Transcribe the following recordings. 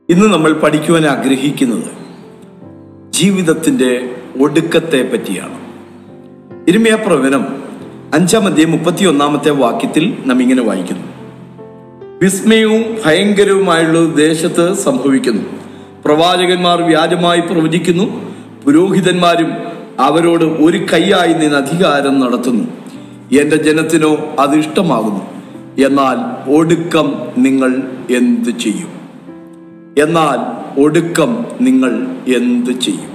ഇന്ന് നമ്മൾ പഠിക്കുവാൻ ആഗ്രഹിക്കുന്നത് ജീവിതത്തിൻ്റെ ഒടുക്കത്തെ പറ്റിയാണ് ഇരുമയ പ്രവചനം അഞ്ചാം അധ്യായം മുപ്പത്തി ഒന്നാമത്തെ വാക്യത്തിൽ നാം ഇങ്ങനെ വായിക്കുന്നു വിസ്മയവും ഭയങ്കരവുമായുള്ള ദേശത്ത് സംഭവിക്കുന്നു പ്രവാചകന്മാർ വ്യാജമായി പ്രവചിക്കുന്നു പുരോഹിതന്മാരും അവരോട് ഒരു കൈയായി നിന്ന് അധികാരം നടത്തുന്നു എന്റെ ജനത്തിനോ അത് ഇഷ്ടമാകുന്നു എന്നാൽ ഒടുക്കം നിങ്ങൾ എന്ത് ചെയ്യും എന്നാൽ ഒടുക്കം നിങ്ങൾ എന്ത് ചെയ്യും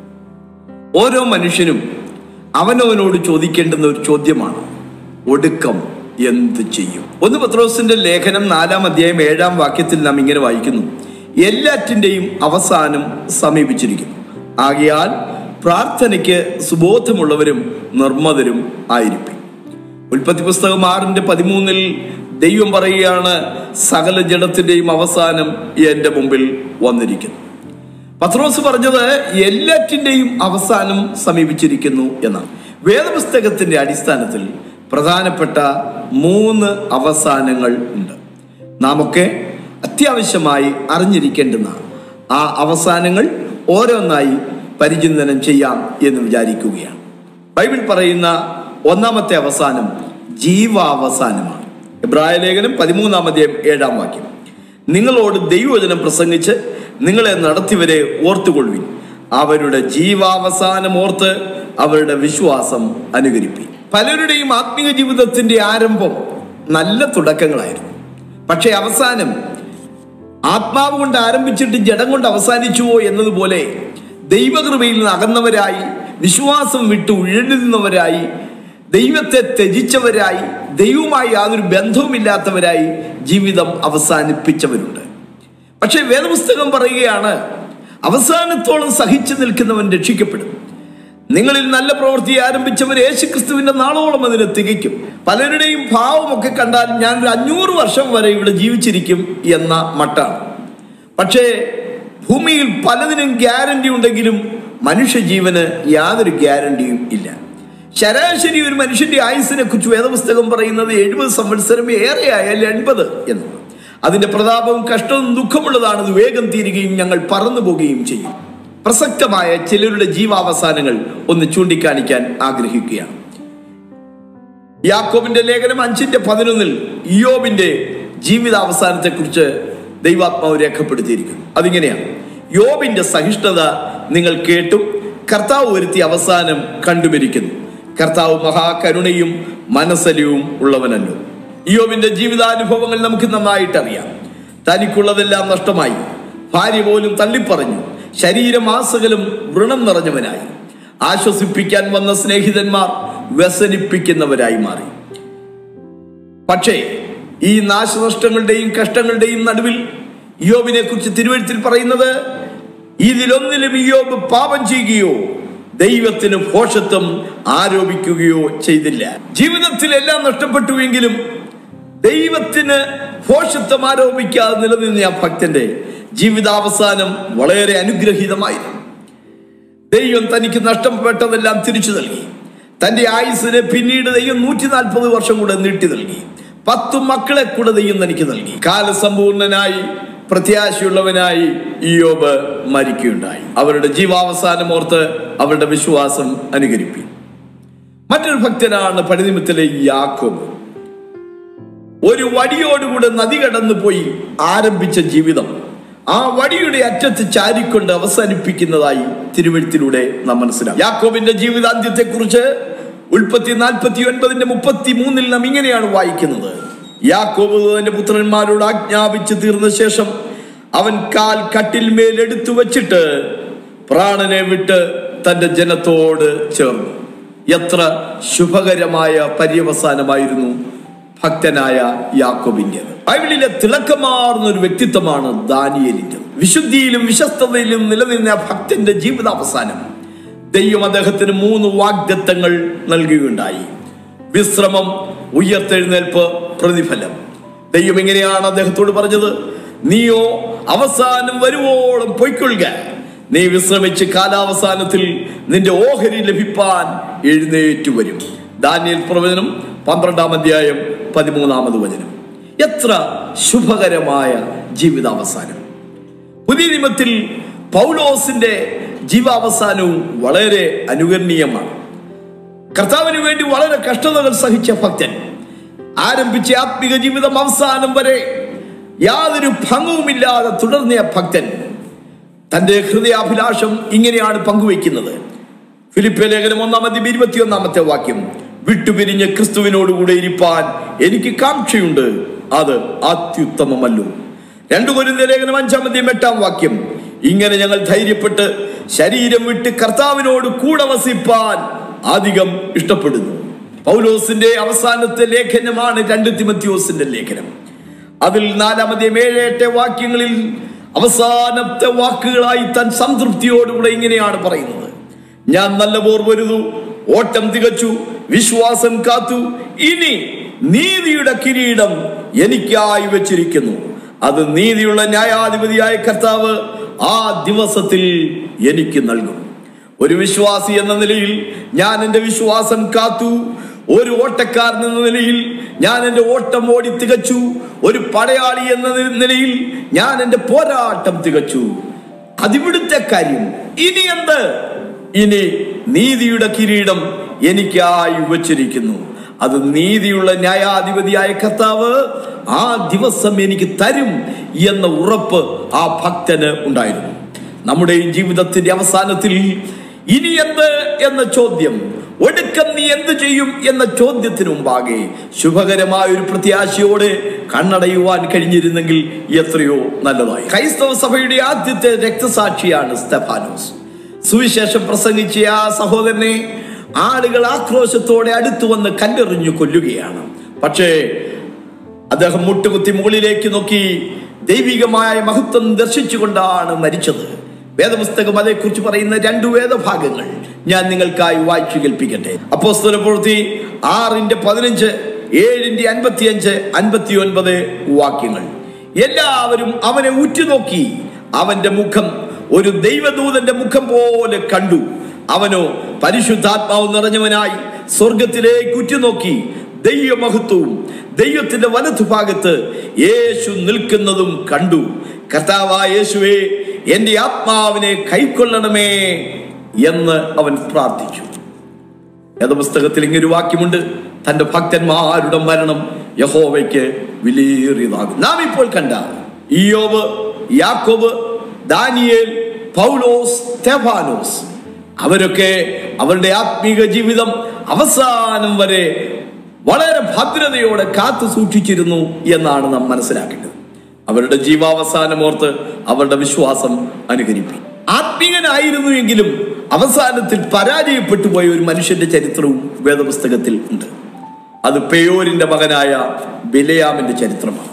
ഓരോ മനുഷ്യനും അവനവനോട് ചോദിക്കേണ്ടുന്ന ഒരു ചോദ്യമാണ് ഒടുക്കം എന്ത് ചെയ്യും ഒന്ന് പത്രോസിന്റെ ലേഖനം നാലാം അധ്യായം ഏഴാം വാക്യത്തിൽ നാം ഇങ്ങനെ വായിക്കുന്നു എല്ലാറ്റിൻ്റെയും അവസാനം സമീപിച്ചിരിക്കുന്നു ആകയാൽ പ്രാർത്ഥനയ്ക്ക് സുബോധമുള്ളവരും നിർമ്മതരും ആയിരിക്കും ഉൽപ്പത്തി പുസ്തകം ആറിന്റെ പതിമൂന്നിൽ ദൈവം പറയുകയാണ് സകല ജഡത്തിന്റെയും അവസാനം എന്റെ മുമ്പിൽ വന്നിരിക്കുന്നു പത്രോസ് പറഞ്ഞത് എല്ലാറ്റിൻ്റെയും അവസാനം സമീപിച്ചിരിക്കുന്നു എന്നാണ് വേദപുസ്തകത്തിന്റെ അടിസ്ഥാനത്തിൽ പ്രധാനപ്പെട്ട മൂന്ന് അവസാനങ്ങൾ ഉണ്ട് നാം ഒക്കെ അത്യാവശ്യമായി അറിഞ്ഞിരിക്കേണ്ടുന്ന ആ അവസാനങ്ങൾ ഓരോന്നായി പരിചിന്തനം ചെയ്യാം എന്ന് വിചാരിക്കുകയാണ് ബൈബിൾ പറയുന്ന ഒന്നാമത്തെ അവസാനം ജീവാവസാനമാണ് എബ്രായ ലേഖനം പതിമൂന്നാമതേ ഏഴാം വാക്യം നിങ്ങളോട് ദൈവവചനം പ്രസംഗിച്ച് നിങ്ങളെ നടത്തിവരെ ഓർത്തുകൊള്ളുവിൻ അവരുടെ ജീവാവസാനം ഓർത്ത് അവരുടെ വിശ്വാസം അനുകരിപ്പി പലരുടെയും ആത്മീയ ജീവിതത്തിന്റെ ആരംഭം നല്ല തുടക്കങ്ങളായിരുന്നു പക്ഷേ അവസാനം ആത്മാവ് കൊണ്ട് ആരംഭിച്ചിട്ട് ജഡം കൊണ്ട് അവസാനിച്ചുവോ എന്നതുപോലെ ദൈവകൃപയിൽ നിന്ന് അകന്നവരായി വിശ്വാസം വിട്ട് ഉഴലുന്നവരായി ദൈവത്തെ ത്യജിച്ചവരായി ദൈവവുമായി യാതൊരു ബന്ധവുമില്ലാത്തവരായി ജീവിതം അവസാനിപ്പിച്ചവരുണ്ട് പക്ഷെ വേദപുസ്തകം പറയുകയാണ് അവസാനത്തോളം സഹിച്ചു നിൽക്കുന്നവൻ രക്ഷിക്കപ്പെടും നിങ്ങളിൽ നല്ല പ്രവൃത്തി ആരംഭിച്ചവർ യേശുക്രിസ്തുവിന്റെ നാളോളം അതിനെ തികയ്ക്കും പലരുടെയും ഭാവമൊക്കെ കണ്ടാൽ ഞാൻ ഒരു അഞ്ഞൂറ് വർഷം വരെ ഇവിടെ ജീവിച്ചിരിക്കും എന്ന മട്ടാണ് പക്ഷേ ഭൂമിയിൽ പലതിനും ഗ്യാരണ്ടി ഉണ്ടെങ്കിലും മനുഷ്യജീവന് യാതൊരു ഗ്യാരണ്ടിയും ഇല്ല ശരാശരി ഒരു മനുഷ്യന്റെ ആയുസിനെ കുറിച്ച് വേദപുസ്തകം പറയുന്നത് എഴുപത് സംവത്സരം ഏറെയായാൽ എൺപത് എന്നാണ് അതിന്റെ പ്രതാപവും കഷ്ടവും ദുഃഖമുള്ളതാണ് ഇത് വേഗം തീരുകയും ഞങ്ങൾ പറന്നു പോവുകയും ചെയ്യും പ്രസക്തമായ ചിലരുടെ ജീവാവസാനങ്ങൾ ഒന്ന് ചൂണ്ടിക്കാണിക്കാൻ ആഗ്രഹിക്കുകയാണ് യാക്കോബിന്റെ ലേഖനം അഞ്ചിന്റെ പതിനൊന്നിൽ ഇയോബിന്റെ ജീവിതാവസാനത്തെ കുറിച്ച് ദൈവാത്മാവ് രേഖപ്പെടുത്തിയിരിക്കുന്നു അതിങ്ങനെയാണ് യോബിന്റെ സഹിഷ്ണുത നിങ്ങൾ കേട്ടും കർത്താവ് വരുത്തിയ അവസാനം കണ്ടുമരിക്കുന്നു കർത്താവ് മഹാകരുണയും മനസ്സലിയും ഉള്ളവനല്ലോ ഇയോബിന്റെ ജീവിതാനുഭവങ്ങൾ നമുക്ക് നന്നായിട്ട് അറിയാം തനിക്കുള്ളതെല്ലാം നഷ്ടമായി ഭാര്യ പോലും തള്ളിപ്പറഞ്ഞു ശരീരമാസകലും വ്രണം നിറഞ്ഞവനായി ആശ്വസിപ്പിക്കാൻ വന്ന സ്നേഹിതന്മാർ വ്യസനിപ്പിക്കുന്നവരായി മാറി പക്ഷേ ഈ നാശനഷ്ടങ്ങളുടെയും കഷ്ടങ്ങളുടെയും നടുവിൽ യോബിനെ കുറിച്ച് തിരുവഴുത്തിൽ പറയുന്നത് ഇതിലൊന്നിലും യോബ് പാപം ചെയ്യുകയോ ദൈവത്തിന് ഭോഷത്വം ആരോപിക്കുകയോ ചെയ്തില്ല ജീവിതത്തിൽ എല്ലാം നഷ്ടപ്പെട്ടുവെങ്കിലും ദൈവത്തിന് ഭോഷത്വം ആരോപിക്കാതെ നിലനിന്ന ആ ഭക്തന്റെ ജീവിതാവസാനം വളരെ അനുഗ്രഹീതമായിരുന്നു ദൈവം തനിക്ക് നഷ്ടപ്പെട്ടതെല്ലാം തിരിച്ചു നൽകി തന്റെ ആയുസിന് പിന്നീട് ദൈവം നൂറ്റി നാൽപ്പത് വർഷം കൂടെ നീട്ടി നൽകി പത്തു മക്കളെ കൂടെ ദൈവം തനിക്ക് നൽകി കാലസമ്പൂർണനായി പ്രത്യാശയുള്ളവനായി ഇയോബ് മരിക്കുകയുണ്ടായി അവരുടെ ജീവാവസാനം ഓർത്ത് അവരുടെ വിശ്വാസം അനുകരിപ്പി മറ്റൊരു ഭക്തനാണ് പടിനിമിത്തിലെ യാക്കോബ് ഒരു വടിയോടുകൂടെ നദി കടന്നു പോയി ആരംഭിച്ച ജീവിതം ആ വടിയുടെ അറ്റത്ത് ചാരിക്കൊണ്ട് അവസാനിപ്പിക്കുന്നതായി തിരുവഴുത്തിലൂടെ നാം മനസ്സിലാക്കും യാക്കോബിന്റെ ജീവിതാന്ത്യത്തെ കുറിച്ച് ഉൽപ്പത്തി നാൽപ്പത്തി ഒൻപതിന്റെ മുപ്പത്തി മൂന്നിൽ നാം ഇങ്ങനെയാണ് വായിക്കുന്നത് യാക്കോബ് തന്റെ പുത്രന്മാരോട് ആജ്ഞാപിച്ചു തീർന്ന ശേഷം അവൻ കാൽ കട്ടിൽമേൽ എടുത്തു വച്ചിട്ട് പ്രാണനെ വിട്ട് തന്റെ ജനത്തോട് ചേർന്നു എത്ര ശുഭകരമായ പര്യവസാനമായിരുന്നു ഭക്തനായ യാക്കോബിൻ്റെത് ബൈബിളിലെ തിളക്കമാർന്ന ഒരു വ്യക്തിത്വമാണ് ദാനിയലിൻ്റെ വിശുദ്ധിയിലും വിശ്വസ്തതയിലും നിലനിന്ന ഭക്തന്റെ ജീവിതാവസാനം ദൈവം അദ്ദേഹത്തിന് മൂന്ന് വാഗ്ദത്തങ്ങൾ നൽകുകയുണ്ടായി വിശ്രമം ഉയർത്തെഴുന്നേൽപ്പ് പ്രതിഫലം ദൈവം എങ്ങനെയാണ് അദ്ദേഹത്തോട് പറഞ്ഞത് നീയോ അവസാനം വരുവോളം പൊയ്ക്കൊള്ളുക നീ വിശ്രമിച്ച് കാലാവസാനത്തിൽ നിന്റെ ഓഹരി ലഭിപ്പാൻ എഴുന്നേറ്റു വരും ദാനിയൽ പ്രവചനം പന്ത്രണ്ടാം അധ്യായം പതിമൂന്നാമത് വചനം എത്ര ശുഭകരമായ ജീവിതാവസാനം പുതിയ നിയമത്തിൽ പൗലോസിന്റെ ജീവാവസാനവും വളരെ അനുകരണീയമാണ് കർത്താവിന് വേണ്ടി വളരെ കഷ്ടതകൾ സഹിച്ച ഭക്തൻ ആരംഭിച്ച ആത്മിക ജീവിതം അവസാനം വരെ യാതൊരു ഭംഗവുമില്ലാതെ തുടർന്ന ഭക്തൻ തന്റെ ഹൃദയാഭിലാഷം ഇങ്ങനെയാണ് പങ്കുവയ്ക്കുന്നത് ഫിലിപ്പ ലേഖനം ഒന്നാമത്തെ ഇരുപത്തിയൊന്നാമത്തെ വാക്യം വിട്ടുപിരിഞ്ഞ് ക്രിസ്തുവിനോടുകൂടെ ഇരിപ്പാൻ എനിക്ക് കാംക്ഷയുണ്ട് അത് അത്യുത്തമമല്ലോ രണ്ടു കൊരിന്ത ലേഖനം അഞ്ചാമത്തെയും എട്ടാം വാക്യം ഇങ്ങനെ ഞങ്ങൾ ധൈര്യപ്പെട്ട് ശരീരം വിട്ട് കർത്താവിനോട് കൂടെ വസിപ്പാൻ അധികം ഇഷ്ടപ്പെടുന്നു പൗലോസിന്റെ അവസാനത്തെ ലേഖനമാണ് രണ്ട് തിമത്യോസിന്റെ ലേഖനം അതിൽ നാലാമത്തെ ഏഴ് എട്ട് വാക്യങ്ങളിൽ അവസാനത്തെ വാക്കുകളായി താൻ സംതൃപ്തിയോടുകൂടെ ഇങ്ങനെയാണ് പറയുന്നത് ഞാൻ നല്ല പോർ വരുന്നു ഓട്ടം തികച്ചു വിശ്വാസം കാത്തു ഇനി നീതിയുടെ കിരീടം എനിക്കായി വെച്ചിരിക്കുന്നു അത് നീതിയുള്ള ന്യായാധിപതിയായ കർത്താവ് ആ ദിവസത്തിൽ എനിക്ക് നൽകും ഒരു വിശ്വാസി എന്ന നിലയിൽ ഞാൻ എൻ്റെ വിശ്വാസം കാത്തു ഒരു ഓട്ടക്കാരൻ എന്ന നിലയിൽ ഞാൻ എൻ്റെ ഓട്ടം ഓടി തികച്ചു ഒരു പടയാളി എന്ന നിലയിൽ ഞാൻ എൻ്റെ പോരാട്ടം തികച്ചു അതിവിടുത്തെ കാര്യം ഇനി എന്ത് ഇനി നീതിയുടെ കിരീടം എനിക്കായി വച്ചിരിക്കുന്നു അത് നീതിയുള്ള ന്യായാധിപതിയായ കർത്താവ് ആ ദിവസം എനിക്ക് തരും എന്ന ഉറപ്പ് ആ ഭക്തന് ഉണ്ടായിരുന്നു നമ്മുടെ ഈ ജീവിതത്തിന്റെ അവസാനത്തിൽ ഇനി എന്ത് എന്ന ചോദ്യം ഒടുക്കം നീ എന്ത് ചെയ്യും എന്ന ചോദ്യത്തിന് മുമ്പാകെ ശുഭകരമായ ഒരു പ്രത്യാശയോടെ കണ്ണടയുവാൻ കഴിഞ്ഞിരുന്നെങ്കിൽ എത്രയോ നല്ലതായി ക്രൈസ്തവ സഭയുടെ ആദ്യത്തെ രക്തസാക്ഷിയാണ് സ്തെഫാനോസ് സുവിശേഷം പ്രസംഗിച്ച ആ സഹോദരനെ ആളുകൾ ആക്രോശത്തോടെ അടുത്തു വന്ന് കല്ലെറിഞ്ഞു കൊല്ലുകയാണ് പക്ഷേ അദ്ദേഹം മുട്ടുകുത്തി മുകളിലേക്ക് നോക്കി ദൈവികമായ മഹത്വം ദർശിച്ചുകൊണ്ടാണ് മരിച്ചത് വേദപുസ്തകം അതേക്കുറിച്ച് പറയുന്ന രണ്ടു വേദഭാഗങ്ങൾ ഞാൻ നിങ്ങൾക്കായി വായിച്ചു കേൾപ്പിക്കട്ടെ അപ്പോസ്തല പ്രവൃത്തി ആറിന്റെ പതിനഞ്ച് ഏഴിന്റെ അൻപത്തിയഞ്ച് അൻപത്തി ഒൻപത് വാക്യങ്ങൾ എല്ലാവരും അവനെ ഉറ്റുനോക്കി അവന്റെ മുഖം ഒരു ദൈവദൂതന്റെ മുഖം പോലെ കണ്ടു അവനോ പരിശുദ്ധാത്മാവ് നിറഞ്ഞവനായി സ്വർഗത്തിലേക്ക് ഉറ്റുനോക്കി ദൈവമഹത്വവും ദൈവത്തിന്റെ വലതുഭാഗത്ത് യേശു നിൽക്കുന്നതും കണ്ടു കർത്താവായ യേശുവേ എന്റെ ആത്മാവിനെ കൈക്കൊള്ളണമേ എന്ന് അവൻ പ്രാർത്ഥിച്ചു വേദപുസ്തകത്തിൽ ഇങ്ങനൊരു വാക്യമുണ്ട് തന്റെ ഭക്തന്മാരുടെ മരണം യഹോവയ്ക്ക് വിലയേറിയതാകും നാം ഇപ്പോൾ കണ്ട ഇയോബ് യാക്കോബ് ദാനിയേൽ പൗലോസ് സ്തെഫാനോസ് അവരൊക്കെ അവരുടെ ആത്മീക ജീവിതം അവസാനം വരെ വളരെ ഭദ്രതയോടെ കാത്തു സൂക്ഷിച്ചിരുന്നു എന്നാണ് നാം മനസ്സിലാക്കേണ്ടത് അവരുടെ ജീവാവസാനം ഓർത്ത് അവരുടെ വിശ്വാസം അനുകരിപ്പി ആത്മീയനായിരുന്നു എങ്കിലും അവസാനത്തിൽ പരാജയപ്പെട്ടു പോയ ഒരു മനുഷ്യന്റെ ചരിത്രവും വേദപുസ്തകത്തിൽ ഉണ്ട് അത് പെയോരിന്റെ മകനായ ബിലയാമിന്റെ ചരിത്രമാണ്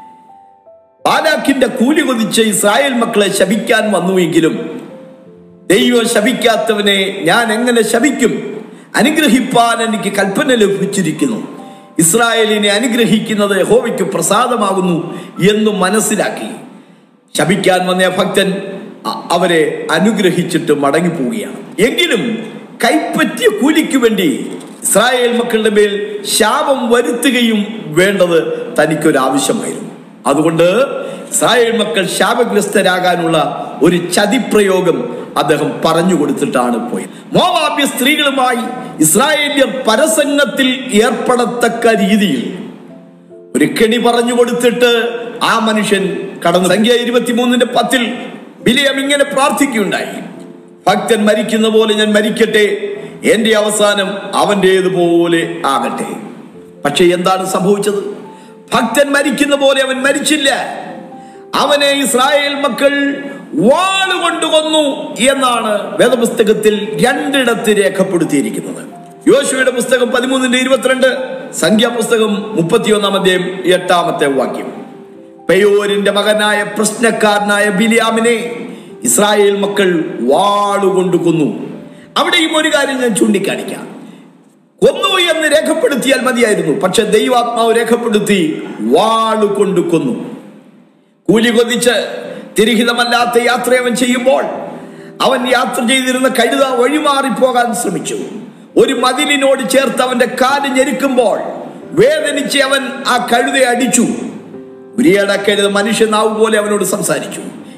ബാലാഖിന്റെ കൂലി കൊതിച്ച് ഇസ്രായേൽ മക്കളെ ശപിക്കാൻ വന്നുവെങ്കിലും ദൈവം ശപിക്കാത്തവനെ ഞാൻ എങ്ങനെ ശപിക്കും അനുഗ്രഹിപ്പാൻ എനിക്ക് കൽപ്പന ലഭിച്ചിരിക്കുന്നു ഇസ്രായേലിനെ അനുഗ്രഹിക്കുന്നത് യഹോവയ്ക്ക് പ്രസാദമാകുന്നു എന്ന് മനസ്സിലാക്കി ശപിക്കാൻ വന്ന ഭക്തൻ അ- അവരെ അനുഗ്രഹിച്ചിട്ട് മടങ്ങിപ്പോവുകയാണ് എങ്കിലും കൈപ്പറ്റിയ കൂലിക്ക് വേണ്ടി ഇസ്രായേൽ മക്കളുടെ മേൽ ശാപം വരുത്തുകയും വേണ്ടത് തനിക്കൊരാവശ്യമായിരുന്നു അതുകൊണ്ട് ഇസ്രായേൽ മക്കൾ ശാപഗ്രസ്തരാകാനുള്ള ഒരു ചതിപ്രയോഗം അദ്ദേഹം പറഞ്ഞു കൊടുത്തിട്ടാണ് പോയത് മോവാബ്യ സ്ത്രീകളുമായി ഇസ്രായേല്യർ പരസംഗത്തിൽ ഏർപ്പെടത്തക്ക രീതിയിൽ ഒരു കെണി പറഞ്ഞു കൊടുത്തിട്ട് ആ മനുഷ്യൻ കടന്നു സംഖ്യ ഇരുപത്തിമൂന്നിന്റെ പത്തിൽ ബിലിയം ഇങ്ങനെ പ്രാർത്ഥിക്കുകയുണ്ടായി ഭക്തൻ മരിക്കുന്ന പോലെ ഞാൻ മരിക്കട്ടെ എന്റെ അവസാനം അവൻ്റേതുപോലെ ആകട്ടെ പക്ഷെ എന്താണ് സംഭവിച്ചത് ഭക്തൻ മരിക്കുന്ന പോലെ അവൻ മരിച്ചില്ല അവനെ ഇസ്രായേൽ മക്കൾ വാളുകൊണ്ട് കൊന്നു എന്നാണ് വേദപുസ്തകത്തിൽ രണ്ടിടത്ത് രേഖപ്പെടുത്തിയിരിക്കുന്നത് യോശുവയുടെ പുസ്തകം പതിമൂന്നിന്റെ ഇരുപത്തിരണ്ട് സംഖ്യാപുസ്തകം മുപ്പത്തിയൊന്നാം അധ്യായം എട്ടാമത്തെ വാക്യം പെയോരിന്റെ മകനായ പ്രശ്നക്കാരനായ ബിലിയാമിനെ ഇസ്രായേൽ മക്കൾ വാളുകൊണ്ട് കൊന്നു അവിടെയും ഒരു കാര്യം ഞാൻ ചൂണ്ടിക്കാണിക്കാം കൊന്നു എന്ന് രേഖപ്പെടുത്തിയാൽ മതിയായിരുന്നു പക്ഷെ ദൈവാത്മാവ് രേഖപ്പെടുത്തി വാളുകൊണ്ട് കൊന്നു കൂലി കൊതിച്ച് തിരിഹിതമല്ലാത്ത യാത്ര അവൻ ചെയ്യുമ്പോൾ അവൻ യാത്ര ചെയ്തിരുന്ന കഴുത വഴിമാറിപ്പോകാൻ ശ്രമിച്ചു ഒരു മതിലിനോട് ചേർത്ത് അവന്റെ കാല് ഞെരുക്കുമ്പോൾ വേദനിച്ച് അവൻ ആ കഴുതയെ അടിച്ചു ഉരിയടക്കരുത് മനുഷ്യനാവ് പോലെ അവനോട് സംസാരിച്ചു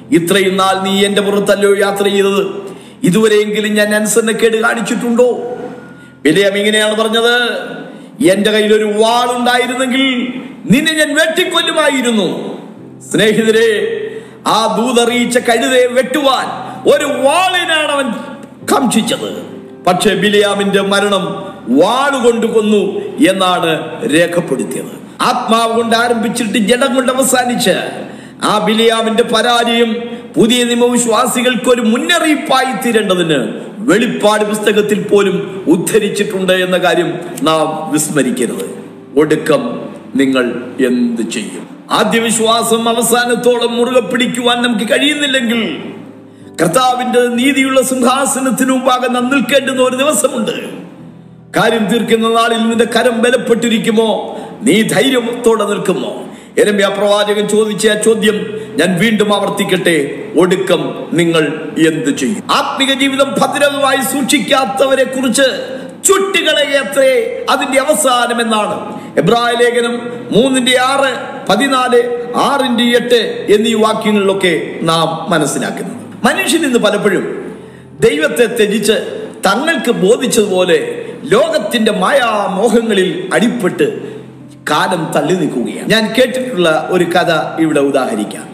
ഇത്രയും നാൾ നീ എന്റെ പുറത്തല്ലോ യാത്ര ചെയ്തത് ഇതുവരെയെങ്കിലും ഞാൻ അനുസരണക്കേട് കാണിച്ചിട്ടുണ്ടോ വിലയം ഇങ്ങനെയാണ് പറഞ്ഞത് എന്റെ കയ്യിൽ ഒരു വാളുണ്ടായിരുന്നെങ്കിൽ നിന്നെ ഞാൻ വെട്ടിക്കൊല്ലുമായിരുന്നു സ്നേഹിതരെ ആ ദൂതറിയിച്ച കഴുതയെ വെട്ടുവാൻ ഒരു വാളിനാണ് അവൻ കാക്ഷിച്ചത് പക്ഷെ ബിലിയാമിന്റെ മരണം വാളുകൊണ്ട് കൊന്നു എന്നാണ് രേഖപ്പെടുത്തിയത് ആത്മാവ് കൊണ്ട് ആരംഭിച്ചിട്ട് ജഡം കൊണ്ട് അവസാനിച്ച് ആ ബിലിയാമിന്റെ പരാജയം പുതിയ നിയമവിശ്വാസികൾക്ക് ഒരു മുന്നറിയിപ്പായി തീരേണ്ടതിന് വെളിപ്പാട് പുസ്തകത്തിൽ പോലും ഉദ്ധരിച്ചിട്ടുണ്ട് എന്ന കാര്യം നാം വിസ്മരിക്കരുത് ഒടുക്കം നിങ്ങൾ എന്ത് ചെയ്യും ആദ്യ വിശ്വാസം അവസാനത്തോളം മുറുകെ പിടിക്കുവാൻ നമുക്ക് കഴിയുന്നില്ലെങ്കിൽ കർത്താവിന്റെ നീതിയുള്ള സിംഹാസനത്തിന് മുമ്പാകെ നാം നിൽക്കേണ്ടുന്ന ഒരു ദിവസമുണ്ട് കാര്യം തീർക്കുന്ന നാളിൽ നിന്റെ കരം ബലപ്പെട്ടിരിക്കുമോ നീ ധൈര്യത്തോടെ നിൽക്കുമോ എരമ്യ പ്രവാചകൻ ചോദിച്ച ആ ചോദ്യം ഞാൻ വീണ്ടും ആവർത്തിക്കട്ടെ ഒടുക്കം നിങ്ങൾ എന്ത് ചെയ്യും ആത്മിക ജീവിതം ഭദ്രമായി സൂക്ഷിക്കാത്തവരെ കുറിച്ച് ചുട്ടുകളയത്രേ അതിന്റെ അവസാനം എന്നാണ് എബ്രായ ലേഖനം മൂന്നിന്റെ ആറ് പതിനാല് ആറിന്റെ എട്ട് എന്നീ വാക്യങ്ങളിലൊക്കെ നാം മനസ്സിലാക്കുന്നത് മനുഷ്യൻ ഇന്ന് പലപ്പോഴും ദൈവത്തെ ത്യജിച്ച് തങ്ങൾക്ക് ബോധിച്ചതുപോലെ ലോകത്തിന്റെ മായാമോഹങ്ങളിൽ അടിപ്പെട്ട് കാലം തള്ളി നിൽക്കുകയാണ് ഞാൻ കേട്ടിട്ടുള്ള ഒരു കഥ ഇവിടെ ഉദാഹരിക്കാം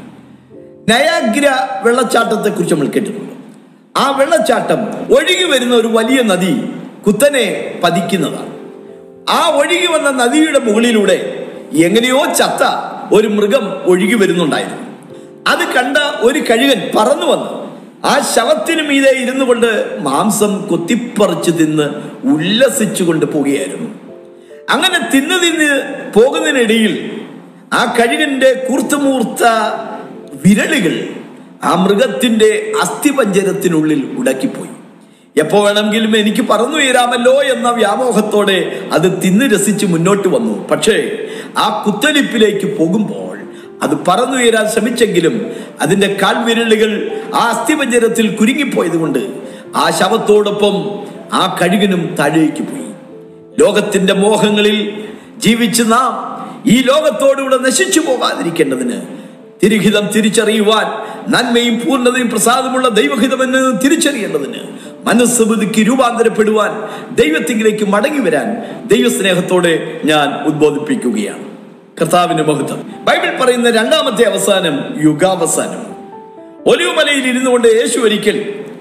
നയാഗ്ര വെള്ളച്ചാട്ടത്തെ കുറിച്ച് നമ്മൾ കേട്ടിട്ടുണ്ട് ആ വെള്ളച്ചാട്ടം ഒഴുകി വരുന്ന ഒരു വലിയ നദി കുത്തനെ പതിക്കുന്നതാണ് ആ ഒഴുകി വന്ന നദിയുടെ മുകളിലൂടെ എങ്ങനെയോ ചത്ത ഒരു മൃഗം ഒഴുകി വരുന്നുണ്ടായിരുന്നു അത് കണ്ട ഒരു കഴുകൻ പറന്നു വന്നു ആ ശവത്തിനു മീതെ ഇരുന്നു കൊണ്ട് മാംസം കൊത്തിപ്പറിച്ച് തിന്ന് ഉല്ലസിച്ചുകൊണ്ട് പോവുകയായിരുന്നു അങ്ങനെ തിന്നു തിന്ന് പോകുന്നതിനിടയിൽ ആ കഴുകന്റെ കൂർത്തുമൂർത്ത വിരലുകൾ ആ മൃഗത്തിന്റെ അസ്ഥിപഞ്ചരത്തിനുള്ളിൽ ഉടക്കിപ്പോയി എപ്പോ വേണമെങ്കിലും എനിക്ക് പറന്നു ഉയരാമല്ലോ എന്ന വ്യാമോഹത്തോടെ അത് തിന്ന് രസിച്ച് മുന്നോട്ട് വന്നു പക്ഷേ ആ കുത്തലിപ്പിലേക്ക് പോകുമ്പോൾ അത് പറന്നുയരാൻ ശ്രമിച്ചെങ്കിലും അതിന്റെ കാൽവിരലുകൾ ആ അസ്ഥിപഞ്ചരത്തിൽ കുരുങ്ങിപ്പോയത് കൊണ്ട് ആ ശവത്തോടൊപ്പം ആ കഴുകനും താഴേക്ക് പോയി ലോകത്തിന്റെ മോഹങ്ങളിൽ ജീവിച്ച് നാം ഈ ലോകത്തോടുകൂടെ നശിച്ചു പോകാതിരിക്കേണ്ടതിന് തിരുഹിതം തിരിച്ചറിയുവാൻ നന്മയും പൂർണ്ണതയും പ്രസാദമുള്ള ദൈവഹിതമെന്ന് തിരിച്ചറിയേണ്ടതിന് മനസ്സ് പുതുക്കി രൂപാന്തരപ്പെടുവാൻ ദൈവത്തിങ്കിലേക്ക് മടങ്ങി വരാൻ ദൈവസ്നേഹത്തോടെ ഞാൻ ഉദ്ബോധിപ്പിക്കുകയാണ് കർത്താവിന്റെ മഹത്വം ബൈബിൾ പറയുന്ന രണ്ടാമത്തെ അവസാനം യുഗാവസാനം ഒലിവുമലയിൽ ഇരുന്നു കൊണ്ട് യേശു ഒരിക്കൽ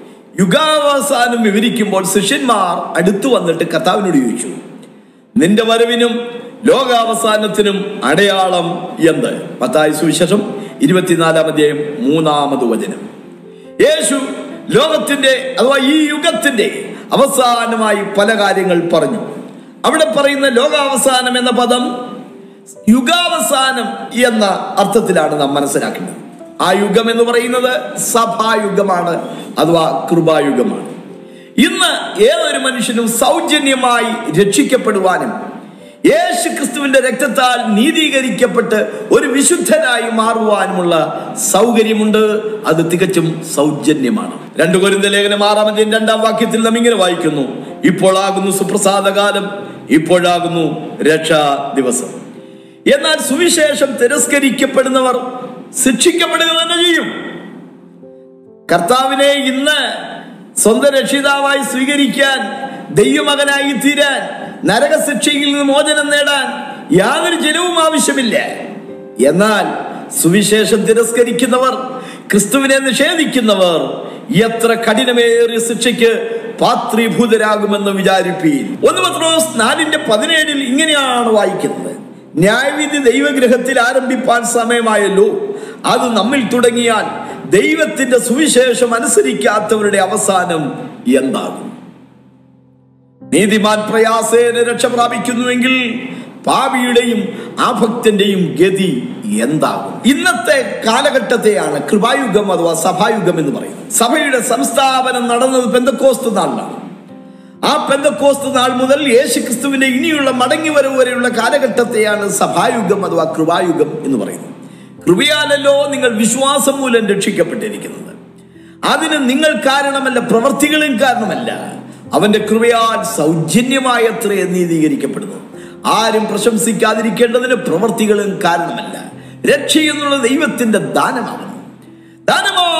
യുഗാവസാനം വിവരിക്കുമ്പോൾ ശിഷ്യന്മാർ അടുത്തു വന്നിട്ട് കർത്താവിനോട് ചോദിച്ചു നിന്റെ വരവിനും ലോകാവസാനത്തിനും അടയാളം എന്ത് പത്തായ സുവിശേഷം ഇരുപത്തിനാലാം അധ്യായം മൂന്നാമത് വചനം യേശു ലോകത്തിന്റെ അഥവാ ഈ യുഗത്തിന്റെ അവസാനമായി പല കാര്യങ്ങൾ പറഞ്ഞു അവിടെ പറയുന്ന ലോകാവസാനം എന്ന പദം യുഗാവസാനം എന്ന അർത്ഥത്തിലാണ് നാം മനസ്സിലാക്കേണ്ടത് ആ യുഗം എന്ന് പറയുന്നത് സഭായുഗമാണ് അഥവാ കൃപായുഗമാണ് ഇന്ന് ഏതൊരു മനുഷ്യനും സൗജന്യമായി രക്ഷിക്കപ്പെടുവാനും യേശു ക്രിസ്തുവിന്റെ രക്തത്താൽ നീതീകരിക്കപ്പെട്ട് ഒരു വിശുദ്ധനായി മാറുവാനുമുള്ള സൗകര്യമുണ്ട് അത് തികച്ചും സൗജന്യമാണ് രണ്ടു കൊരിന്ത ലേഖനം ആറാമത്തെ രണ്ടാം വാക്യത്തിൽ നാം ഇങ്ങനെ വായിക്കുന്നു ഇപ്പോഴാകുന്നു സുപ്രസാദകാലം ഇപ്പോഴാകുന്നു രക്ഷാ ദിവസം എന്നാൽ സുവിശേഷം തിരസ്കരിക്കപ്പെടുന്നവർ ശിക്ഷിക്കപ്പെടുക തന്നെ ചെയ്യും കർത്താവിനെ ഇന്ന് സ്വന്തം രക്ഷിതാവായി സ്വീകരിക്കാൻ ദൈവമകനായി തീരാൻ നരകശിക്ഷയിൽ നിന്ന് മോചനം നേടാൻ യാതൊരു ജനവും ആവശ്യമില്ല എന്നാൽ സുവിശേഷം തിരസ്കരിക്കുന്നവർ ക്രിസ്തുവിനെ നിഷേധിക്കുന്നവർ എത്ര കഠിനമേറിയ ശിക്ഷയ്ക്ക് പാത്രീഭൂതരാകുമെന്ന് വിചാരിപ്പീൻ ഒന്ന് പത്രോസ് നാലിന്റെ പതിനേഴിൽ ഇങ്ങനെയാണ് വായിക്കുന്നത് ന്യായവിധി ദൈവഗ്രഹത്തിൽ ആരംഭിപ്പാൻ സമയമായല്ലോ അത് നമ്മിൽ തുടങ്ങിയാൽ ദൈവത്തിന്റെ സുവിശേഷം അനുസരിക്കാത്തവരുടെ അവസാനം എന്താകും നീതിമാൻ പ്രയാസേന രക്ഷ പ്രാപിക്കുന്നുവെങ്കിൽ പാപിയുടെയും ആഭക്തന്റെയും ഗതി എന്താകും ഇന്നത്തെ കാലഘട്ടത്തെയാണ് കൃപായുഗം അഥവാ സഭായുഗം എന്ന് പറയുന്നത് സഭയുടെ സംസ്ഥാപനം നടന്നത് പെന്തക്കോസ്ത് നാളിലാണ് ആ പെന്തക്കോസ്ത് നാൾ മുതൽ യേശു ക്രിസ്തുവിന്റെ ഇനിയുള്ള മടങ്ങി വരവ് വരെയുള്ള കാലഘട്ടത്തെയാണ് സഭായുഗം അഥവാ കൃപായുഗം എന്ന് പറയുന്നത് കൃപയാലല്ലോ നിങ്ങൾ വിശ്വാസം മൂലം രക്ഷിക്കപ്പെട്ടിരിക്കുന്നത് അതിന് നിങ്ങൾ കാരണമല്ല പ്രവർത്തികളും കാരണമല്ല അവന്റെ കൃപയാൽ സൗജന്യമായ അത്രയെ നീതീകരിക്കപ്പെടുന്നു ആരും പ്രശംസിക്കാതിരിക്കേണ്ടതിന് പ്രവർത്തികളും കാരണമല്ല രക്ഷ എന്നുള്ള ദൈവത്തിന്റെ ദാനമാകുന്നു ദാനമായ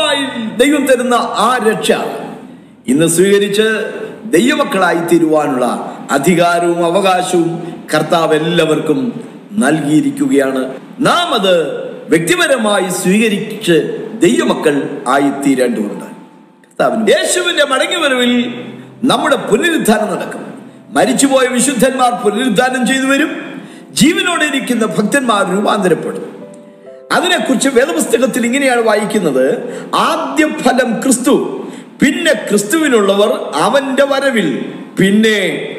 ദൈവം തരുന്ന ആ രക്ഷ ഇന്ന് സ്വീകരിച്ച് ദൈവമക്കളായി തീരുവാനുള്ള അധികാരവും അവകാശവും കർത്താവ് എല്ലാവർക്കും നൽകിയിരിക്കുകയാണ് നാം അത് വ്യക്തിപരമായി സ്വീകരിച്ച് ദൈവമക്കൾ ആയി തീരേണ്ടതുണ്ട് കർത്താവിന് യേശുവിന്റെ മടങ്ങിവരവിൽ നമ്മുടെ പുനരുദ്ധാനം നടക്കും മരിച്ചുപോയ വിശുദ്ധന്മാർ പുനരുദ്ധാനം ചെയ്തു വരും ജീവനോടെ ഇരിക്കുന്ന ഭക്തന്മാർ രൂപാന്തരപ്പെടും അതിനെക്കുറിച്ച് വേദപുസ്തകത്തിൽ ഇങ്ങനെയാണ് വായിക്കുന്നത് ആദ്യ ഫലം ക്രിസ്തു പിന്നെ ക്രിസ്തുവിനുള്ളവർ അവന്റെ വരവിൽ പിന്നെ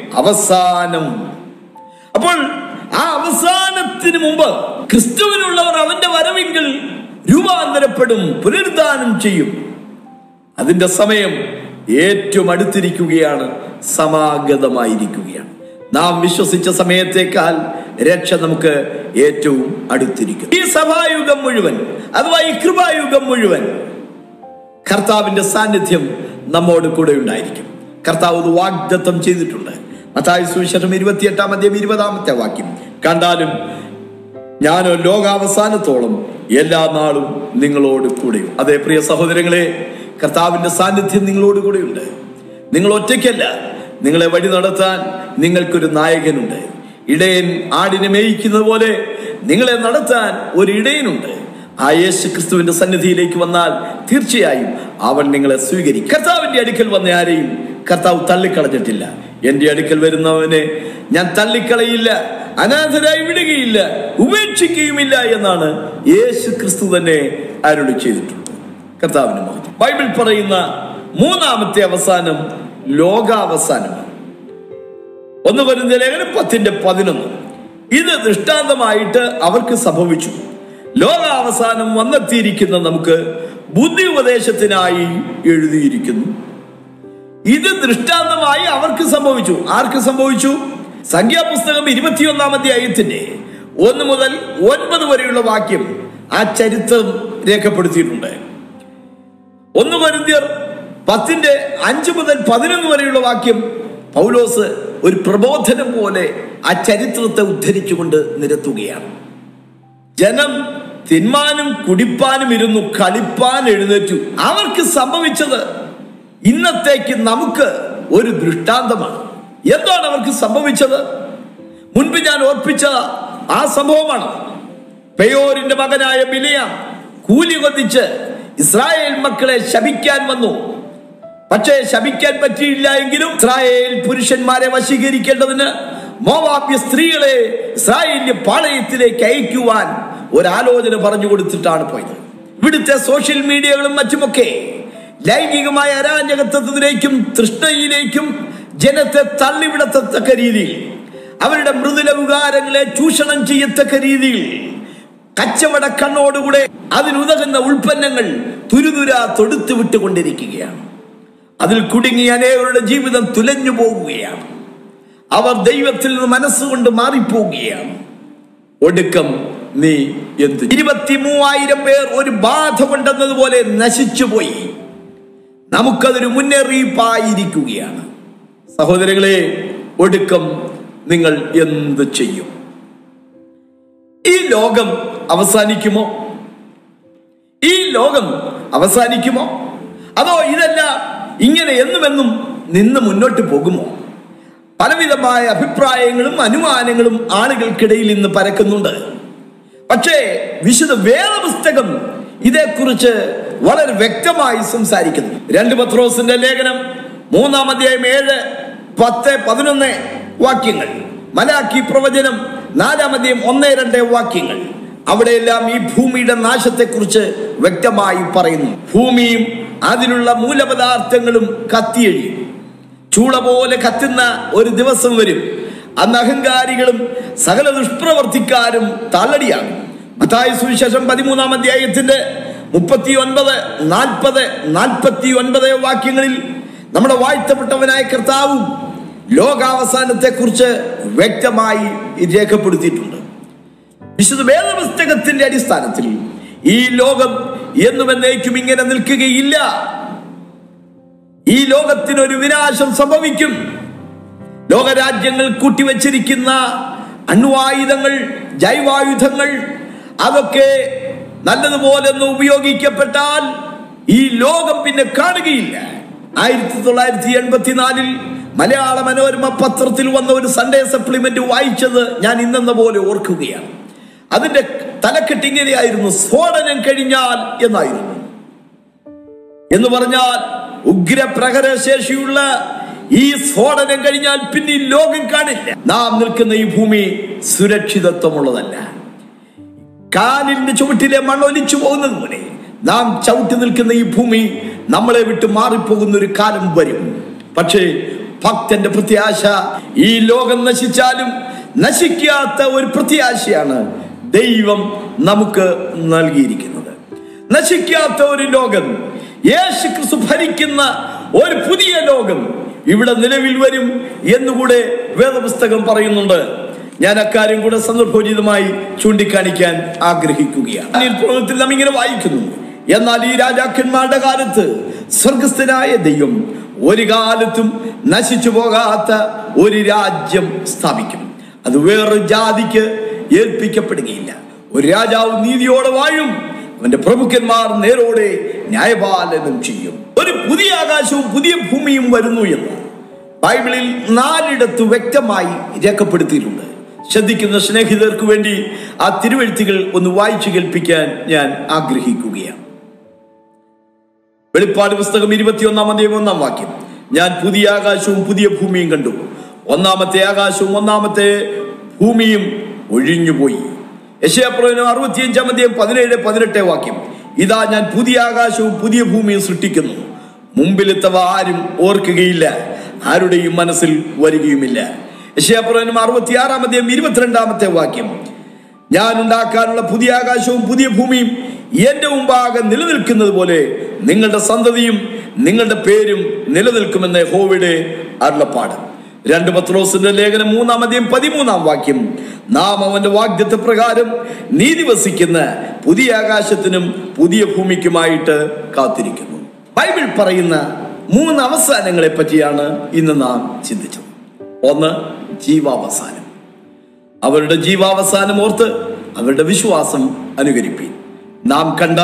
അവസാനം അപ്പോൾ ആ അവസാനത്തിന് മുമ്പ് ക്രിസ്തുവിനുള്ളവർ അവന്റെ വരവെങ്കിൽ രൂപാന്തരപ്പെടും പുനരുദ്ധാനം ചെയ്യും അതിന്റെ സമയം ഏറ്റവും അടുത്തിരിക്കുകയാണ് സമാഗതമായിരിക്കുകയാണ് നാം വിശ്വസിച്ച സമയത്തേക്കാൾ രക്ഷ നമുക്ക് ഏറ്റവും അടുത്തിരിക്കും ഈ സഭായുഗം മുഴുവൻ അഥവാ ഈ കൃപായുഗം മുഴുവൻ കർത്താവിന്റെ സാന്നിധ്യം നമ്മോട് കൂടെ ഉണ്ടായിരിക്കും കർത്താവ് ഇത് വാഗ്ദത്തം ചെയ്തിട്ടുണ്ട് മത്തായി സുവിശേഷം ഇരുപത്തിയെട്ടാം അധ്യായം ഇരുപതാമത്തെ വാക്യം കണ്ടാലും ഞാനോ ലോകാവസാനത്തോളം എല്ലാ നാളും നിങ്ങളോട് കൂടെയും അതേ പ്രിയ സഹോദരങ്ങളെ കർത്താവിന്റെ സാന്നിധ്യം നിങ്ങളോട് കൂടെയുണ്ട് നിങ്ങൾ ഒറ്റയ്ക്കല്ല നിങ്ങളെ വഴി നടത്താൻ നിങ്ങൾക്കൊരു നായകനുണ്ട് ഇടയൻ ആടിനെ മേയിക്കുന്നത് പോലെ നിങ്ങളെ നടത്താൻ ഒരു ഇടയനുണ്ട് ആ യേശു ക്രിസ്തുവിന്റെ സന്നിധിയിലേക്ക് വന്നാൽ തീർച്ചയായും അവൻ നിങ്ങളെ സ്വീകരിക്കും കർത്താവിന്റെ അടുക്കൽ വന്ന ആരെയും കർത്താവ് തള്ളിക്കളഞ്ഞിട്ടില്ല എന്റെ അടുക്കൽ വരുന്നവനെ ഞാൻ തള്ളിക്കളയില്ല അനാഥരായി വിടുകയില്ല ഉപേക്ഷിക്കുകയുമില്ല എന്നാണ് യേശു ക്രിസ്തു തന്നെ അരുളി ചെയ്തിട്ടുള്ളത് കർത്താവിന് മഹത്വം ബൈബിൾ പറയുന്ന മൂന്നാമത്തെ അവസാനം ലോകാവസാനമാണ് ഒന്ന് വരുന്ന ലേഖനം പത്തിന്റെ പതിനൊന്ന് ഇത് ദൃഷ്ടാന്തമായിട്ട് അവർക്ക് സംഭവിച്ചു ലോകാവസാനം വന്നെത്തിയിരിക്കുന്ന നമുക്ക് ബുദ്ധി ഉപദേശത്തിനായി എഴുതിയിരിക്കുന്നു ഇത് ദൃഷ്ടാന്തമായി അവർക്ക് സംഭവിച്ചു ആർക്ക് സംഭവിച്ചു സംഖ്യാപുസ്തകം ഇരുപത്തിയൊന്നാം അധ്യായത്തിന്റെ ഒന്ന് മുതൽ ഒൻപത് വരെയുള്ള വാക്യം ആ ചരിത്രം രേഖപ്പെടുത്തിയിട്ടുണ്ട് ഒന്ന് കൊരിന്ത്യർ പത്തിന്റെ അഞ്ച് മുതൽ പതിനൊന്ന് വരെയുള്ള വാക്യം പൗലോസ് ഒരു പ്രബോധനം പോലെ ആ ചരിത്രത്തെ ഉദ്ധരിച്ചുകൊണ്ട് നിരത്തുകയാണ് ജനം തിന്മാനും കുടിപ്പാനും ഇരുന്നു കളിപ്പാൻ എഴുന്നേറ്റു അവർക്ക് സംഭവിച്ചത് ഇന്നത്തേക്ക് നമുക്ക് ഒരു ദൃഷ്ടാന്തമാണ് എന്താണ് അവർക്ക് സംഭവിച്ചത് മുൻപ് ഞാൻ ഓർപ്പിച്ച ആ സംഭവമാണ് പെയോരിന്റെ മകനായ ബിലിയാം കൂലി കൊതിച്ച് ഇസ്രായേൽ മക്കളെ ശപിക്കാൻ വന്നു പക്ഷേ ശപിക്കാൻ പറ്റിയില്ല എങ്കിലും ഇസ്രായേൽ പുരുഷന്മാരെ വശീകരിക്കേണ്ടതിന് മോവാബ്യ സ്ത്രീകളെ ഇസ്രായേലിന്റെ പാളയത്തിലേക്ക് അയക്കുവാൻ ഒരാലോചന പറഞ്ഞു കൊടുത്തിട്ടാണ് പോയത് ഇവിടുത്തെ സോഷ്യൽ മീഡിയകളും മറ്റുമൊക്കെ ലൈംഗികമായ അരാജകത്വത്തിലേക്കും തൃഷ്ണയിലേക്കും ജനത്തെ തള്ളിവിടത്തക്ക രീതിയിൽ അവരുടെ മൃദുല വികാരങ്ങളെ ചൂഷണം ചെയ്യത്തക്ക രീതിയിൽ കച്ചവട കണ്ണോടുകൂടെ അതിനുതകുന്ന ഉൽപ്പന്നങ്ങൾ തുരുതുര തൊടുത്തു വിട്ടുകൊണ്ടിരിക്കുകയാണ് അതിൽ കുടുങ്ങി അനേകരുടെ ജീവിതം തുലഞ്ഞു പോവുകയാണ് അവർ ദൈവത്തിൽ നിന്ന് മനസ്സുകൊണ്ട് മാറിപ്പോവുകയാണ് ഒടുക്കം നീ എന്ത് ഇരുപത്തി മൂവായിരം പേർ ഒരു ബാധ കൊണ്ടെന്നതുപോലെ നശിച്ചുപോയി നമുക്കതൊരു മുന്നറിയിപ്പായിരിക്കുകയാണ് സഹോദരങ്ങളെ ഒടുക്കം നിങ്ങൾ എന്ത് ചെയ്യും ഈ ലോകം അവസാനിക്കുമോ ഈ ലോകം അവസാനിക്കുമോ അതോ ഇതെല്ലാം ഇങ്ങനെ എന്നുമെന്നും നിന്ന് മുന്നോട്ട് പോകുമോ പലവിധമായ അഭിപ്രായങ്ങളും അനുമാനങ്ങളും ആളുകൾക്കിടയിൽ ഇന്ന് പരക്കുന്നുണ്ട് പക്ഷേ വിശുദ്ധ വേദപുസ്തകം ഇതേക്കുറിച്ച് വളരെ വ്യക്തമായി സംസാരിക്കുന്നു രണ്ട് പത്രോസിന്റെ ലേഖനം മൂന്നാം അധ്യായം ഏഴ് പത്ത് പതിനൊന്ന് വാക്യങ്ങൾ മലാക്കി പ്രവചനം നാലാം അധ്യായം ഒന്ന് രണ്ട് വാക്യങ്ങൾ അവിടെയെല്ലാം ഈ ഭൂമിയുടെ നാശത്തെക്കുറിച്ച് വ്യക്തമായി പറയുന്നു ഭൂമിയും അതിലുള്ള മൂലപദാർത്ഥങ്ങളും കത്തിയഴിയും ചൂള പോലെ കത്തുന്ന ഒരു ദിവസം വരും അന്ന് അഹങ്കാരികളും സകല ദുഷ്പ്രവർത്തിക്കാരും തള്ളടിയാകും മത്തായി സുവിശേഷം പതിമൂന്നാം അധ്യായത്തിന്റെ മുപ്പത്തി ഒൻപത് നാൽപ്പത് നാൽപ്പത്തി ഒൻപത് വാക്യങ്ങളിൽ നമ്മുടെ വാഴ്ത്തപ്പെട്ടവനായ കർത്താവും ലോകാവസാനത്തെ കുറിച്ച് വ്യക്തമായി രേഖപ്പെടുത്തിയിട്ടുണ്ട് വിശുദ്ധ വേദപുസ്തകത്തിന്റെ അടിസ്ഥാനത്തിൽ ഈ ലോകം എന്നും എന്നേക്കും ഇങ്ങനെ നിൽക്കുകയില്ല ഈ ലോകത്തിനൊരു വിനാശം സംഭവിക്കും ലോകരാജ്യങ്ങൾ കൂട്ടിവച്ചിരിക്കുന്ന അണ്വായുധങ്ങൾ ജൈവായുധങ്ങൾ അതൊക്കെ നല്ലതുപോലെ ഒന്ന് ഉപയോഗിക്കപ്പെട്ടാൽ ഈ ലോകം പിന്നെ കാണുകയില്ല ആയിരത്തി തൊള്ളായിരത്തി എൺപത്തിനാലിൽ മലയാള മനോരമ പത്രത്തിൽ വന്ന ഒരു സൺഡേ സപ്ലിമെന്റ് വായിച്ചത് ഞാൻ ഇന്നെന്ന പോലെ ഓർക്കുകയാണ് അതിന്റെ തലക്കെട്ട് ഇങ്ങനെയായിരുന്നു സ്ഫോടനം കഴിഞ്ഞാൽ എന്നായിരുന്നു എന്ന് പറഞ്ഞാൽ ഉഗ്രപ്രഹരശേഷിയുള്ള ഈ സ്ഫോടനം കഴിഞ്ഞാൽ പിന്നെ ഈ ലോകം കാണില്ല നാം നിൽക്കുന്ന ഈ ഭൂമി സുരക്ഷിതത്വമുള്ളതല്ല കാലിന്റെ ചുവട്ടിലെ മണ്ണൊലിച്ചു പോകുന്നത് പോലെ നാം ചവിട്ടി നിൽക്കുന്ന ഈ ഭൂമി നമ്മളെ വിട്ട് മാറിപ്പോകുന്ന ഒരു കാലം വരും പക്ഷേ ഭക്തന്റെ പ്രത്യാശ ഈ ലോകം നശിച്ചാലും നശിക്കാത്ത ഒരു പ്രത്യാശയാണ് ദൈവം നമുക്ക് നൽകിയിരിക്കുന്നത് നശിക്കാത്ത ഒരു ലോകം യേശു ക്രിസ്തു ഭരിക്കുന്ന ഒരു പുതിയ ലോകം ഇവിടെ നിലവിൽ വരും എന്നുകൂടെ വേദപുസ്തകം പറയുന്നുണ്ട് ഞാൻ അക്കാര്യം കൂടെ സന്ദർഭോചിതമായി ചൂണ്ടിക്കാണിക്കാൻ ആഗ്രഹിക്കുകയാണ് ഈ പുസ്തകത്തിൽ നാം ഇങ്ങനെ വായിക്കുന്നു എന്നാൽ ഈ രാജാക്കന്മാരുടെ കാലത്ത് സ്വർഗസ്ഥനായ ദൈവം ഒരു കാലത്തും നശിച്ചു പോകാത്ത ഒരു രാജ്യം സ്ഥാപിക്കും അത് വേറൊരു ജാതിക്ക് ഏൽപ്പിക്കപ്പെടുകയില്ല ഒരു രാജാവ് നീതിയോടെ വാഴും അവന്റെ പ്രമുഖന്മാർ നേരോടെ ന്യായപാലനം ചെയ്യും ഒരു പുതിയ ആകാശവും പുതിയ ഭൂമിയും വരുന്നു എന്ന് ബൈബിളിൽ നാലിടത്ത് വ്യക്തമായി രേഖപ്പെടുത്തിയിട്ടുണ്ട് ശ്രദ്ധിക്കുന്ന സ്നേഹിതർക്ക് വേണ്ടി ആ തിരുവഴുത്തുകൾ ഒന്ന് വായിച്ചു കേൾപ്പിക്കാൻ ഞാൻ ആഗ്രഹിക്കുകയാണ് വെളിപ്പാട് പുസ്തകം ഇരുപത്തിയൊന്നാം അധ്യായം ഒന്നാം വാക്യം ഞാൻ പുതിയ ആകാശവും പുതിയ ഭൂമിയും കണ്ടു ഒന്നാമത്തെ ആകാശവും ഒന്നാമത്തെ ഭൂമിയും ഒഴിഞ്ഞുപോയി യശയപ്രവചനം അറുപത്തിയഞ്ചാം അധ്യായം പതിനേഴ് പതിനെട്ട് വാക്യം ഇതാ ഞാൻ പുതിയ ആകാശവും പുതിയ ഭൂമിയും സൃഷ്ടിക്കുന്നു മുമ്പിലെത്തവ ആരും ഓർക്കുകയില്ല ആരുടെയും മനസ്സിൽ വരികയുമില്ല യശയപ്രവചനം അറുപത്തിയാറാം അധ്യായം ഇരുപത്തിരണ്ടാമത്തെ വാക്യം ഞാൻ ഉണ്ടാക്കാനുള്ള പുതിയ ആകാശവും പുതിയ ഭൂമിയും എന്റെ മുമ്പാകെ നിലനിൽക്കുന്നത് പോലെ നിങ്ങളുടെ സന്തതിയും നിങ്ങളുടെ പേരും നിലനിൽക്കുമെന്ന് ഹോവിടെ അരുളപ്പാട് രണ്ട് പത്രോസിന്റെ ലേഖനം മൂന്നാം അധ്യയം പതിമൂന്നാം വാക്യം നാം അവന്റെ വാഗ്ദത്ത പ്രകാരം നീതി വസിക്കുന്ന പുതിയ ആകാശത്തിനും പുതിയ ഭൂമിക്കുമായിട്ട് കാത്തിരിക്കുന്നു ബൈബിൾ പറയുന്ന മൂന്ന് അവസാനങ്ങളെ പറ്റിയാണ് ഇന്ന് നാം ചിന്തിച്ചത് ഒന്ന് ജീവാവസാനം അവരുടെ ജീവാവസാനം ഓർത്ത് അവരുടെ വിശ്വാസം അനുകരിപ്പി നാം കണ്ട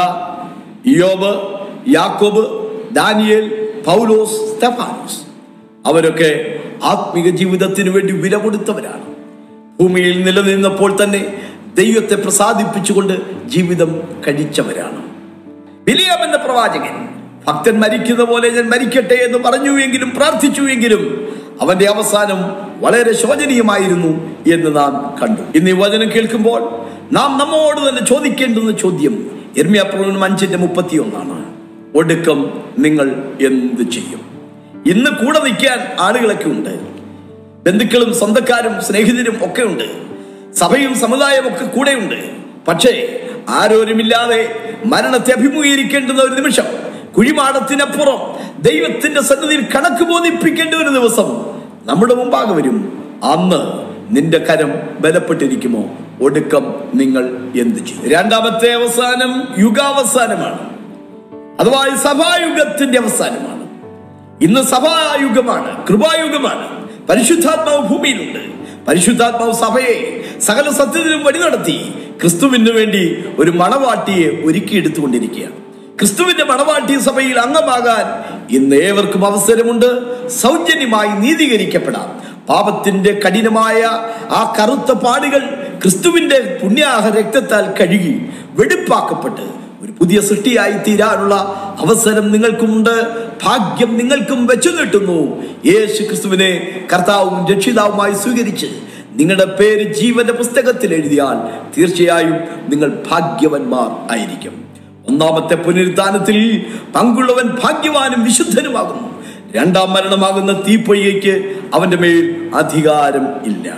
യോബ് യാക്കോബ് ദാനിയേൽ പൗലോസ് സ്തെഫാനോസ് അവരൊക്കെ ആത്മീക ജീവിതത്തിന് വേണ്ടി വില കൊടുത്തവരാണ് ഭൂമിയിൽ നിലനിന്നപ്പോൾ തന്നെ ദൈവത്തെ പ്രസാദിപ്പിച്ചുകൊണ്ട് ജീവിതം കഴിച്ചവരാണ് ബിലിയാം എന്ന പ്രവാചകൻ ഭക്തൻ മരിക്കുന്ന പോലെ ഞാൻ മരിക്കട്ടെ എന്ന് പറഞ്ഞുവെങ്കിലും പ്രാർത്ഥിച്ചുവെങ്കിലും അവന്റെ അവസാനം വളരെ ശോചനീയമായിരുന്നു എന്ന് നാം കണ്ടു ഇന്ന് ഈ വചനം കേൾക്കുമ്പോൾ നാം നമ്മോട് തന്നെ ചോദിക്കേണ്ടുന്ന ചോദ്യം എർമ്യാപ്രവനം അഞ്ചിന്റെ മുപ്പത്തി ഒന്നാണ് ഒടുക്കം നിങ്ങൾ എന്ത് ചെയ്യും ഇന്ന് കൂടെ നിൽക്കാൻ ആളുകളൊക്കെ ഉണ്ട് ബന്ധുക്കളും സ്വന്തക്കാരും സ്നേഹിതരും ഒക്കെ ഉണ്ട് സഭയും സമുദായവും ഒക്കെ കൂടെയുണ്ട് പക്ഷേ ആരോരുമില്ലാതെ മരണത്തെ അഭിമുഖീകരിക്കേണ്ടുന്ന ഒരു നിമിഷം കുഴിമാടത്തിനപ്പുറം ദൈവത്തിന്റെ സന്നിധിയിൽ കണക്ക് ബോധിപ്പിക്കേണ്ട ഒരു ദിവസം നമ്മുടെ മുമ്പാകെ വരും അന്ന് നിന്റെ കരം ബലപ്പെട്ടിരിക്കുമോ ഒടുക്കം നിങ്ങൾ എന്ത് ചെയ്യും രണ്ടാമത്തെ അവസാനം യുഗാവസാനമാണ് അഥവാ ഈ സഭായുഗത്തിന്റെ അവസാനമാണ് ഇന്ന് സഭായുഗമാണ് കൃപായുഗമാണ് പരിശുദ്ധാത്മാവ് ഭൂമിയിലുണ്ട് പരിശുദ്ധാത്മാവ് സഭയെ സകല സത്യത്തിലും വഴി നടത്തി ക്രിസ്തുവിന് വേണ്ടി ഒരു മണവാട്ടിയെ ഒരുക്കിയെടുത്തുകൊണ്ടിരിക്കുകയാണ് ക്രിസ്തുവിന്റെ മണവാട്ടി സഭയിൽ അംഗമാകാൻ ഇന്ന് ഏവർക്കും അവസരമുണ്ട് സൗജന്യമായി നീതീകരിക്കപ്പെടാം പാപത്തിന്റെ കഠിനമായ ആ കറുത്ത പാടുകൾ ക്രിസ്തുവിന്റെ പുണ്യാഹ രക്തത്താൽ കഴുകി വെടിപ്പാക്കപ്പെട്ട് ഒരു പുതിയ സൃഷ്ടിയായി തീരാനുള്ള അവസരം നിങ്ങൾക്കുമുണ്ട് ഭാഗ്യം നിങ്ങൾക്കും വെച്ചു നീട്ടുന്നു യേശു ക്രിസ്തുവിനെ കർത്താവും രക്ഷിതാവുമായി സ്വീകരിച്ച് നിങ്ങളുടെ പേര് ജീവന്റെ പുസ്തകത്തിൽ എഴുതിയാൽ തീർച്ചയായും നിങ്ങൾ ഭാഗ്യവന്മാർ ആയിരിക്കും ഒന്നാമത്തെ പുനരുദ്ധാനത്തിൽ പങ്കുള്ളവൻ ഭാഗ്യവാനും വിശുദ്ധനുമാകുന്നു രണ്ടാം മരണമാകുന്ന തീപ്പൊയ്യയ്ക്ക് അവന്റെ മേൽ അധികാരം ഇല്ല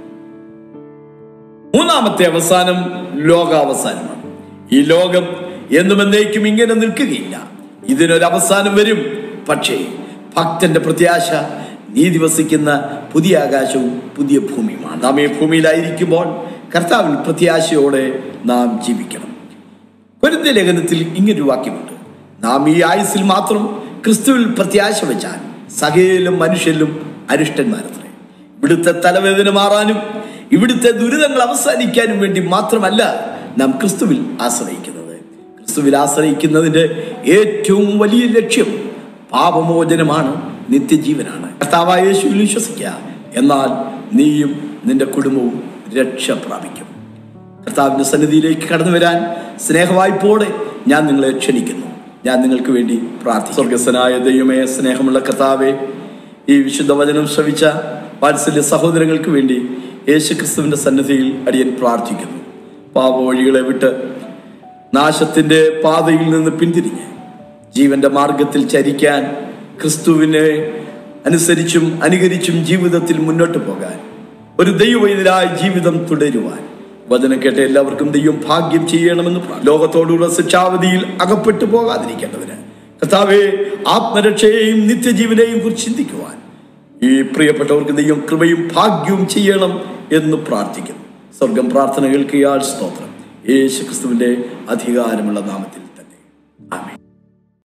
മൂന്നാമത്തെ അവസാനം ലോകാവസാനമാണ് ഈ ലോകം എന്നും എന്നേക്കും ഇങ്ങനെ നിൽക്കുകയില്ല ഇതിനൊരു അവസാനം വരും പക്ഷേ ഭക്തന്റെ പ്രത്യാശ നീതി വസിക്കുന്ന പുതിയ ആകാശവും പുതിയ ഭൂമിയുമാണ് നാം ഈ ഭൂമിയിലായിരിക്കുമ്പോൾ കർത്താവിൽ പ്രത്യാശയോടെ നാം ജീവിക്കണം പൊരുന്ത ലേഖനത്തിൽ ഇങ്ങനൊരു വാക്യമുണ്ട് നാം ഈ ആയുസിൽ മാത്രം ക്രിസ്തുവിൽ പ്രത്യാശ വെച്ചാൽ സകയിലും മനുഷ്യരിലും അരിഷ്ടന്മാരത്രേ ഇവിടുത്തെ തലവേദന മാറാനും ഇവിടുത്തെ ദുരിതങ്ങൾ അവസാനിക്കാനും വേണ്ടി മാത്രമല്ല നാം ക്രിസ്തുവിൽ ആശ്രയിക്കുന്നത് ക്രിസ്തുവിൽ ആശ്രയിക്കുന്നതിന്റെ ഏറ്റവും വലിയ ലക്ഷ്യം പാപമോചനമാണ് നിത്യജീവനാണ് കർത്താവായ യേശുവിൽ വിശ്വസിക്കുക എന്നാൽ നീയും നിന്റെ കുടുംബവും രക്ഷ പ്രാപിക്കും കർത്താവിന്റെ സന്നിധിയിലേക്ക് കടന്നു വരാൻ സ്നേഹവായ്പോടെ ഞാൻ നിങ്ങളെ ക്ഷണിക്കുന്നു ഞാൻ നിങ്ങൾക്ക് വേണ്ടി പ്രാർത്ഥിക്കും സ്വർഗസ്വനായ ദൈവമേ സ്നേഹമുള്ള കർത്താവെ ഈ വിശുദ്ധ വചനം ശ്രവിച്ച വാത്സല്യ സഹോദരങ്ങൾക്ക് വേണ്ടി യേശു ക്രിസ്തുവിന്റെ സന്നിധിയിൽ അടിയൻ പ്രാർത്ഥിക്കുന്നു പാപവഴികളെ വിട്ട് നാശത്തിന്റെ പാതയിൽ നിന്ന് പിന്തിരിഞ്ഞ് ജീവന്റെ മാർഗത്തിൽ ചരിക്കാൻ ക്രിസ്തുവിനെ അനുസരിച്ചും അനുകരിച്ചും ജീവിതത്തിൽ മുന്നോട്ട് പോകാൻ ഒരു ദൈവവൈദ്യരായ ജീവിതം തുടരുവാൻ വചനം കേട്ട എല്ലാവർക്കും ദൈവം ഭാഗ്യം ചെയ്യണമെന്ന് പ്രാർത്ഥി- ലോകത്തോടുള്ള ശിക്ഷാവധിയിൽ അകപ്പെട്ടു പോകാതിരിക്കേണ്ടതിന് കർത്താവെ ആത്മരക്ഷയെയും നിത്യജീവനെയും കുറിച്ച് ചിന്തിക്കുവാൻ ഈ പ്രിയപ്പെട്ടവർക്ക് ദൈവം കൃപയും ഭാഗ്യവും ചെയ്യണം എന്ന് പ്രാർത്ഥിക്കുന്നു സ്വർഗം പ്രാർത്ഥന കേൾക്കിയാൽ സ്തോത്രം യേശു ക്രിസ്തുവിന്റെ അധികാരമുള്ള നാമത്തിൽ തന്നെ ആമേൻ